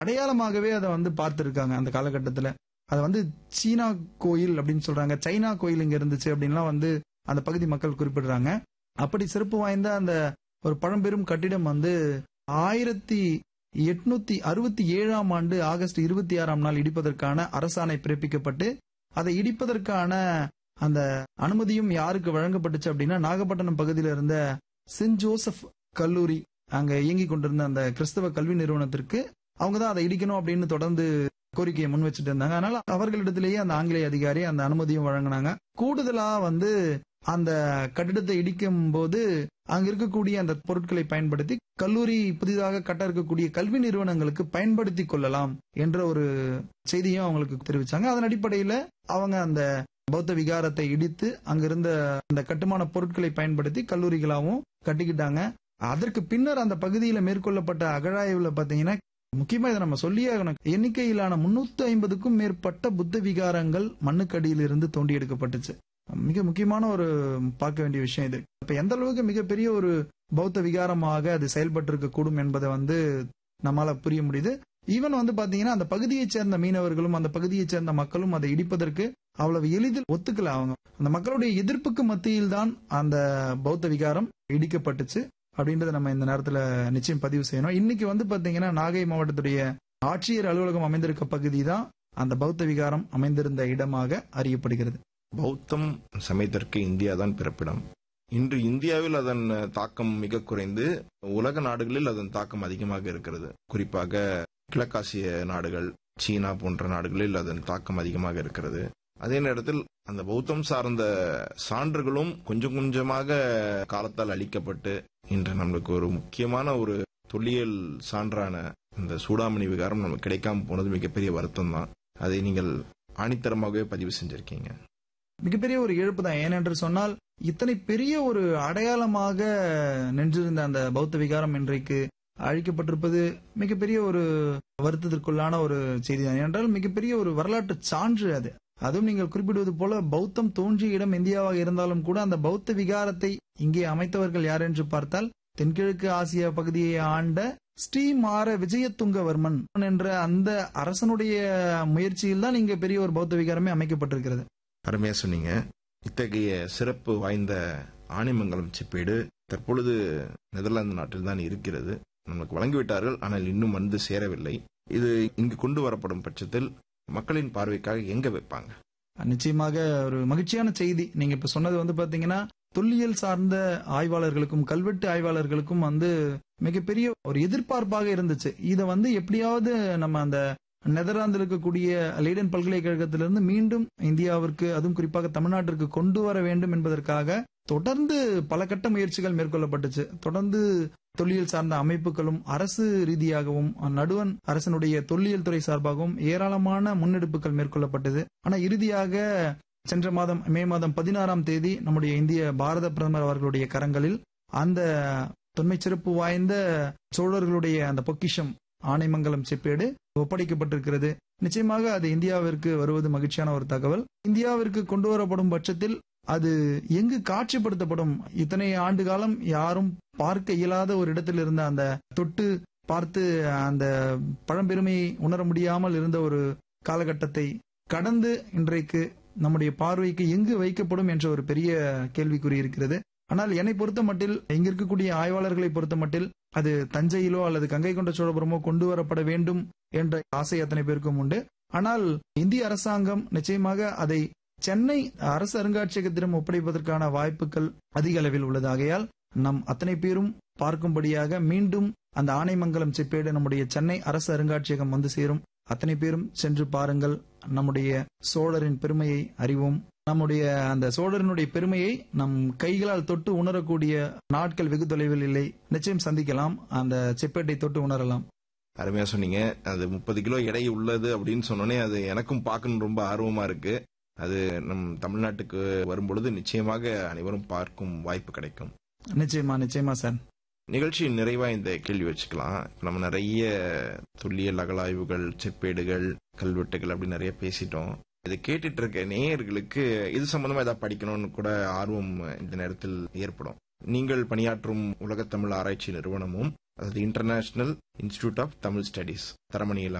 அடையாளமாகவே அதை வந்து பார்த்திருக்காங்க அந்த காலகட்டத்துல அதை வந்து சீனா கோயில் அப்படின்னு சொல்றாங்க சைனா கோயில் இங்க இருந்துச்சு அப்படின்லாம் வந்து அந்த பகுதி மக்கள் குறிப்பிடுறாங்க அப்படி சிறப்பு வாய்ந்த அந்த ஒரு பழம்பெரும் கட்டிடம் வந்து ஆயிரத்தி எட்நூத்தி அறுபத்தி ஏழாம் ஆண்டு ஆகஸ்ட் இருபத்தி ஆறாம் நாள் இடிப்பதற்கான அரசாணை பிறப்பிக்கப்பட்டு அதை இடிப்பதற்கான அந்த அனுமதியும் யாருக்கு வழங்கப்பட்டுச்சு அப்படின்னா நாகப்பட்டினம் பகுதியில் இருந்த சென்ட் ஜோசப் கல்லூரி அங்க இயங்கி கொண்டிருந்த அந்த கிறிஸ்தவ கல்வி நிறுவனத்திற்கு அவங்க தான் அதை இடிக்கணும் அப்படின்னு தொடர்ந்து கோரிக்கையை முன் வச்சுட்டு இருந்தாங்க அதனால அவர்களிடத்திலேயே அந்த ஆங்கிலேய அதிகாரி அந்த அனுமதியும் வழங்கினாங்க கூடுதலா வந்து அந்த கட்டிடத்தை இடிக்கும் போது அங்க இருக்கக்கூடிய அந்த பொருட்களை பயன்படுத்தி கல்லூரி புதிதாக கட்ட இருக்கக்கூடிய கல்வி நிறுவனங்களுக்கு பயன்படுத்தி கொள்ளலாம் என்ற ஒரு செய்தியும் அவங்களுக்கு தெரிவிச்சாங்க அதன் அடிப்படையில அவங்க அந்த பௌத்த விகாரத்தை இடித்து அங்கிருந்த அந்த கட்டுமான பொருட்களை பயன்படுத்தி கல்லூரிகளாகவும் கட்டிக்கிட்டாங்க அதற்கு பின்னர் அந்த பகுதியில மேற்கொள்ளப்பட்ட அகழாய்வுல பாத்தீங்கன்னா முக்கியமா இதை நம்ம சொல்லியே ஆகணும் எண்ணிக்கையிலான முன்னூத்தி ஐம்பதுக்கும் மேற்பட்ட புத்த விகாரங்கள் மண்ணுக்கடியில் இருந்து தோண்டி எடுக்கப்பட்டுச்சு மிக முக்கியமான ஒரு பார்க்க வேண்டிய விஷயம் இது இப்ப எந்த அளவுக்கு மிகப்பெரிய ஒரு பௌத்த விகாரமாக அது செயல்பட்டு இருக்க கூடும் என்பதை வந்து நம்மால புரிய முடியுது ஈவன் வந்து பாத்தீங்கன்னா அந்த பகுதியைச் சேர்ந்த மீனவர்களும் அந்த பகுதியைச் சேர்ந்த மக்களும் அதை இடிப்பதற்கு அவ்வளவு எளிதில் ஒத்துக்கல அவங்க அந்த மக்களுடைய எதிர்ப்புக்கு மத்தியில் தான் அந்த பௌத்த விகாரம் இடிக்கப்பட்டுச்சு அப்படின்றத நம்ம இந்த நேரத்துல நிச்சயம் பதிவு செய்யணும் இன்னைக்கு வந்து பாத்தீங்கன்னா நாகை மாவட்டத்துடைய ஆட்சியர் அலுவலகம் அமைந்திருக்க பகுதி தான் அந்த பௌத்த விகாரம் அமைந்திருந்த இடமாக அறியப்படுகிறது பௌத்தம் சமயத்திற்கு இந்தியா தான் பிறப்பிடம் இன்று இந்தியாவில் அதன் தாக்கம் மிக குறைந்து உலக நாடுகளில் அதன் தாக்கம் அதிகமாக இருக்கிறது குறிப்பாக கிழக்காசிய நாடுகள் சீனா போன்ற நாடுகளில் அதன் தாக்கம் அதிகமாக இருக்கிறது அதே நேரத்தில் அந்த பௌத்தம் சார்ந்த சான்றுகளும் கொஞ்சம் கொஞ்சமாக காலத்தால் அளிக்கப்பட்டு இன்று நம்மளுக்கு ஒரு முக்கியமான ஒரு தொல்லியல் சான்றான இந்த சூடாமணி விகாரம் நமக்கு கிடைக்காம போனது மிகப்பெரிய வருத்தம் தான் அதை நீங்கள் ஆணித்தரமாகவே பதிவு செஞ்சிருக்கீங்க மிகப்பெரிய ஒரு இழப்பு தான் ஏனென்று சொன்னால் இத்தனை பெரிய ஒரு அடையாளமாக நின்றிருந்த அந்த பௌத்த விகாரம் இன்றைக்கு அழிக்கப்பட்டிருப்பது மிகப்பெரிய ஒரு வருத்தத்திற்குள்ளான ஒரு செய்தி தான் ஏனென்றால் மிகப்பெரிய ஒரு வரலாற்று சான்று அது அதுவும் நீங்கள் குறிப்பிடுவது போல பௌத்தம் தோன்றிய இடம் இந்தியாவாக இருந்தாலும் கூட அந்த பௌத்த விகாரத்தை இங்கே அமைத்தவர்கள் யார் என்று பார்த்தால் தென்கிழக்கு ஆசிய பகுதியை ஆண்ட ஸ்ரீமார விஜயதுங்கவர்மன் என்ற அந்த அரசனுடைய முயற்சியில் தான் இங்க பெரிய ஒரு பௌத்த விகாரமே அமைக்கப்பட்டிருக்கிறது அருமையா சொன்னீங்க இத்தகைய சிறப்பு வாய்ந்த ஆணிமங்கலம் செப்பேடு தற்பொழுது நெதர்லாந்து நாட்டில் தான் இருக்கிறது நமக்கு வழங்கிவிட்டார்கள் ஆனால் இன்னும் வந்து சேரவில்லை இது இங்கு கொண்டு வரப்படும் பட்சத்தில் மக்களின் பார்வைக்காக எங்க வைப்பாங்க நிச்சயமாக ஒரு மகிழ்ச்சியான செய்தி நீங்க இப்ப சொன்னது வந்து பாத்தீங்கன்னா தொல்லியல் சார்ந்த ஆய்வாளர்களுக்கும் கல்வெட்டு ஆய்வாளர்களுக்கும் வந்து மிகப்பெரிய ஒரு எதிர்பார்ப்பாக இருந்துச்சு இதை வந்து எப்படியாவது நம்ம அந்த நெதர்லாந்தில் இருக்கக்கூடிய லெய்டன் பல்கலைக்கழகத்திலிருந்து மீண்டும் இந்தியாவிற்கு அதுவும் குறிப்பாக தமிழ்நாட்டிற்கு கொண்டு வர வேண்டும் என்பதற்காக தொடர்ந்து பல கட்ட முயற்சிகள் மேற்கொள்ளப்பட்டுச்சு தொடர்ந்து தொல்லியல் சார்ந்த அமைப்புகளும் அரசு ரீதியாகவும் நடுவன் அரசனுடைய தொல்லியல் துறை சார்பாகவும் ஏராளமான முன்னெடுப்புகள் மேற்கொள்ளப்பட்டது ஆனா இறுதியாக சென்ற மாதம் மே மாதம் பதினாறாம் தேதி நம்முடைய இந்திய பாரத பிரதமர் அவர்களுடைய கரங்களில் அந்த தொன்மை சிறப்பு வாய்ந்த சோழர்களுடைய அந்த பொக்கிஷம் ஆனைமங்கலம் செப்பேடு ஒப்படைக்கப்பட்டிருக்கிறது நிச்சயமாக அது இந்தியாவிற்கு வருவது மகிழ்ச்சியான ஒரு தகவல் இந்தியாவிற்கு கொண்டு வரப்படும் பட்சத்தில் அது எங்கு காட்சிப்படுத்தப்படும் இத்தனை ஆண்டு காலம் யாரும் பார்க்க இயலாத ஒரு இடத்தில் இருந்த அந்த தொட்டு பார்த்து அந்த பழம்பெருமையை உணர முடியாமல் இருந்த ஒரு காலகட்டத்தை கடந்து இன்றைக்கு நம்முடைய பார்வைக்கு எங்கு வைக்கப்படும் என்ற ஒரு பெரிய கேள்விக்குறி இருக்கிறது ஆனால் என்னை பொறுத்த மட்டில் இங்க இருக்கக்கூடிய ஆய்வாளர்களை பொறுத்த மட்டில் அது தஞ்சையிலோ அல்லது கங்கை கொண்ட சோழபுரமோ கொண்டு வரப்பட வேண்டும் என்ற ஆசை அத்தனை பேருக்கும் உண்டு ஆனால் இந்திய அரசாங்கம் நிச்சயமாக அதை சென்னை அரசு அருங்காட்சியகத்திடம் ஒப்படைப்பதற்கான வாய்ப்புகள் அதிக அளவில் உள்ளது ஆகையால் நம் அத்தனை பேரும் பார்க்கும்படியாக மீண்டும் அந்த ஆனைமங்கலம் செப்பேடு நம்முடைய சென்னை அரசு அருங்காட்சியகம் வந்து சேரும் அத்தனை பேரும் சென்று பாருங்கள் நம்முடைய சோழரின் பெருமையை அறிவோம் நம்முடைய அந்த சோழரினுடைய பெருமையை நம் கைகளால் தொட்டு உணரக்கூடிய நாட்கள் வெகு தொலைவில் இல்லை நிச்சயம் சந்திக்கலாம் அந்த செப்பேட்டை தொட்டு உணரலாம் அருமையா சொன்னீங்க அது முப்பது கிலோ எடை உள்ளது அப்படின்னு சொன்னோன்னே அது எனக்கும் பார்க்கணும் ரொம்ப ஆர்வமா இருக்கு அது நம் தமிழ்நாட்டுக்கு வரும்பொழுது நிச்சயமாக அனைவரும் பார்க்கும் வாய்ப்பு கிடைக்கும் நிச்சயமா நிச்சயமா சார் நிகழ்ச்சியின் நிறைவா இந்த கேள்வி வச்சுக்கலாம் நம்ம நிறைய தொல்லியல் அகலாய்வுகள் செப்பேடுகள் கல்வெட்டுகள் அப்படி நிறைய பேசிட்டோம் இதை கேட்டுட்டு இருக்க நேயர்களுக்கு இது சம்பந்தமா ஏதாவது படிக்கணும்னு கூட ஆர்வம் இந்த நேரத்தில் ஏற்படும் நீங்கள் பணியாற்றும் உலகத்தமிழ் ஆராய்ச்சி நிறுவனமும் அதாவது international institute of Tamil studies தரமணியில்